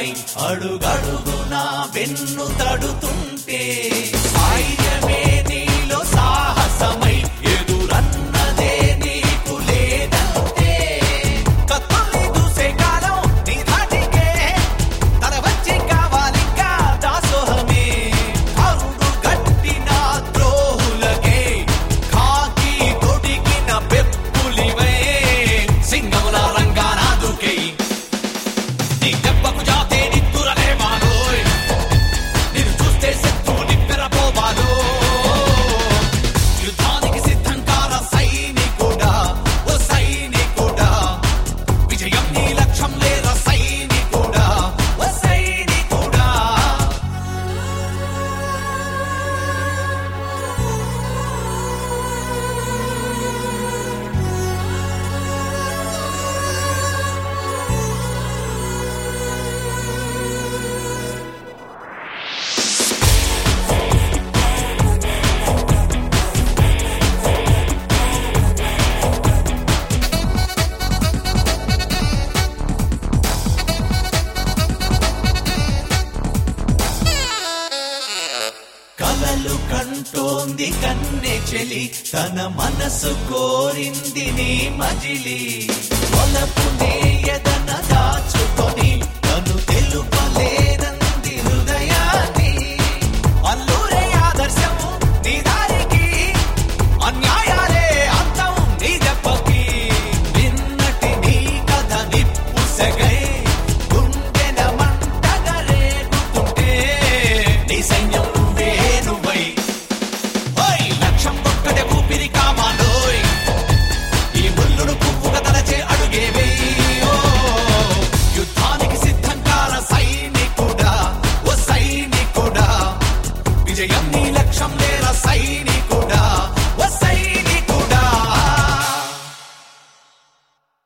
సారథై అడుగడుగున వెన్ను తడుతుంటే ధైర్యమే నీలో సాహసమై ఎదురన్నదే నీకు లేదంటే కత్తుల్ని దూసే కాలం నీ ధాటికే తల వచ్చి కావాలింకా దాసోహమే అరుడు గట్టిన ద్రోహులకే కాకి తొడిగిన పెప్పులివే సింగముల రంగానాదుకై నీ దెబ్బకు జాతే నిత్తురలే మాలోయ్ నిన్ను చూస్తే శత్రువు నిప్పెరపోవాలో యుద్ధానికి సిద్ధం కాల సైనికుడా ఓ సైనికుడా విజయం నీ లక్ష్యం లేరా సైనికుడా ఓ సైనికుడా కలలు కంటోంది కన్నె చెలి తన మనసు కోరింది నీ మజిలి పొలపు